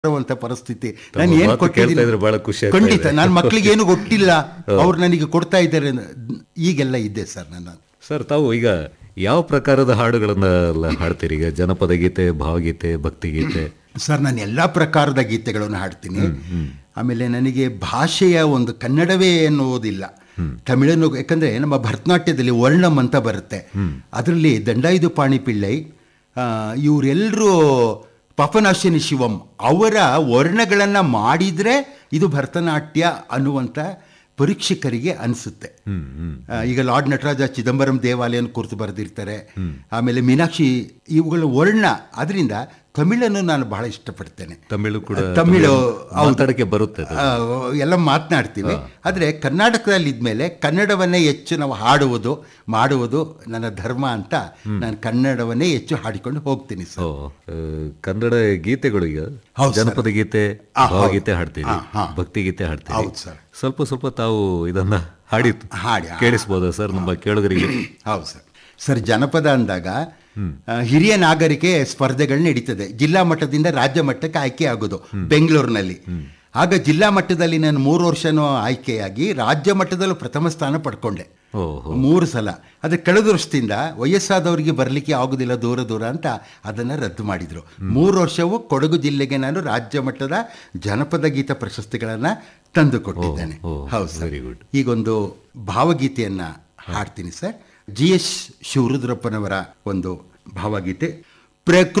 ಅಂತ ಪರಿಸ್ಥಿತಿ ನಾನು ಏನ್ ಮಾತು ಕೇಳ್ತಾ ಕೊಟ್ಟಿದ್ದೀನಿ ಇದ್ರೆ ಬಹಳ ಖುಷಿ ಆಗ್ತಾ ಖಂಡಿತ ಇದೆ. ನನ್ನ ಮಕ್ಕಳಿಗೆ ಏನು ಗೊತ್ತಿಲ್ಲ ಅವ್ರು ನನಗೆ ಕೊಡ್ತಾ ಇದ್ದಾರೆ ಅನ್ನೋ- ಈಗೆಲ್ಲ ಇದ್ದೆ ಸರ್ ನನ್ನ ಸರ್ ತಾವು ಈಗ ಯಾವ ಪ್ರಕಾರದ ಹಾಡುಗಳನ್ನ ಎಲ್ಲ ಹಾಡ್ತೀರಿ ಈಗ ಜನಪದ ಗೀತೆ ಭಾವಗೀತೆ ಭಕ್ತಿಗೀತೆ ಸರ್ ನಾನು ಎಲ್ಲ ಪ್ರಕಾರದ ಗೀತೆಗಳನ್ನು ಹಾಡ್ತೀನಿ ಆಮೇಲೆ ನನಗೆ ಭಾಷೆಯ ಒಂದು ಕನ್ನಡವೇ ಎನ್ನುವುದಿಲ್ಲ ತಮಿಳನ್ನು ಯಾಕಂದ್ರೆ ನಮ್ಮ ಭರತನಾಟ್ಯದಲ್ಲಿ ವರ್ಣಂ ಅಂತ ಬರುತ್ತೆ ಅದರಲ್ಲಿ ದಂಡಾಯುಧ ಪಾಣಿ ಪಿಳ್ಳೈ ಇವರೆಲ್ಲರೂ ಪಾಪನಾಶಿನಿ ಶಿವಂ ಅವರ ವರ್ಣಗಳನ್ನು ಮಾಡಿದರೆ ಇದು ಭರತನಾಟ್ಯ ಅನ್ನುವಂಥ ಪರೀಕ್ಷಕರಿಗೆ ಅನಿಸುತ್ತೆ ಆ, ಈಗ ಲಾರ್ಡ್ ನಟರಾಜ ಚಿದಂಬರಂ ದೇವಾಲಯನ ಕುರಿತು ಬರೆದಿರ್ತಾರೆ ಆಮೇಲೆ ಮೀನಾಕ್ಷಿ ಇವುಗಳ ವರ್ಣ ಅದರಿಂದ ತಮಿಳನ್ನು ನಾನು ಬಹಳ ಇಷ್ಟಪಡ್ತೇನೆ ತಮಿಳು ಕೂಡ ತಮಿಳು ಹೌದು. ಮಾತಾಡಕ್ಕೆ ಬರುತ್ತೆ ಅದು. ಆ, ಎಲ್ಲ ಮಾತನಾಡ್ತೀವಿ ಆದರೆ ಕರ್ನಾಟಕದಲ್ಲಿ ಇದ್ಮೇಲೆ ಕನ್ನಡವನ್ನೇ ಹೆಚ್ಚು ನಾವು ಹಾಡುವುದು ಮಾಡುವುದು ನನ್ನ ಧರ್ಮ ಅಂತ ನಾನು ಕನ್ನಡವನ್ನೇ ಹೆಚ್ಚು ಹಾಡಿಕೊಂಡು ಹೋಗ್ತೀನಿ ಓ, ಸರ್ ಆ, ಕನ್ನಡ ಗೀತೆಗಳು ಈಗ ಹೌದು ಸರ್. ಜನಪದ ಗೀತೆ ಆ, ಹೌದು. ಭಾವಗೀತೆ ಹಾಡ್ತೀವಿ ಆ, ಹಾ. ಭಕ್ತಿ ಗೀತೆ ಹಾಡ್ತೀವಿ ಹೌದು ಸರ್. ಸ್ವಲ್ಪ ಸ್ವಲ್ಪ ತಾವು ಇದನ್ನ ಹಾಡಿ ಹಾಡಿ ಆ, ಕೇಳಿಸ್ಬೋದಾ ಸರ್ ನಮ್ಮ ಕೇಳುಗರಿಗೆ ಹೌದು ಸರ್ ಸರ್ ಜನಪದ ಅಂದಾಗ ಆ, ಹಿರಿಯ ನಾಗರಿಕೆ ಸ್ಪರ್ಧೆಗಳು ನಡೀತದೆ ಜಿಲ್ಲಾ ಮಟ್ಟದಿಂದ ರಾಜ್ಯ ಮಟ್ಟಕ್ಕೆ ಆಯ್ಕೆ ಆಗೋದು ಬೆಂಗಳೂರಿನಲ್ಲಿ ಆಗ ಜಿಲ್ಲಾ ಮಟ್ಟದಲ್ಲಿ ನಾನು ಮೂರು ವರ್ಷನೂ ಆಯ್ಕೆಯಾಗಿ ರಾಜ್ಯ ಮಟ್ಟದಲ್ಲೂ ಪ್ರಥಮ ಸ್ಥಾನ ಪಡ್ಕೊಂಡೆ ಓಹೋ ಮೂರು ಸಲ ಆದರೆ ಕಳೆದ ವರ್ಷದಿಂದ ವಯಸ್ಸಾದವರಿಗೆ ಬರಲಿಕ್ಕೆ ಆಗುದಿಲ್ಲ ದೂರ ದೂರ ಅಂತ ಅದನ್ನು ರದ್ದು ಮಾಡಿದರು ಮೂರು ವರ್ಷವೂ ಕೊಡಗು ಜಿಲ್ಲೆಗೆ ನಾನು ರಾಜ್ಯ ಮಟ್ಟದ ಜನಪದ ಗೀತ ಪ್ರಶಸ್ತಿಗಳನ್ನು ತಂದು ಕೊಟ್ಟಿದ್ದೇನೆ ಓ, ಓ, ಹೌದು ಸರ್ very good. ಈಗೊಂದು ಭಾವಗೀತೆಯನ್ನು ಹಾಡ್ತೀನಿ ಸರ್ ಜಿ ಎಸ್ ಶಿವರುದ್ರಪ್ಪನವರ ಒಂದು ಭಾವಗೀತೆ ಪ್ರಕೃತಿ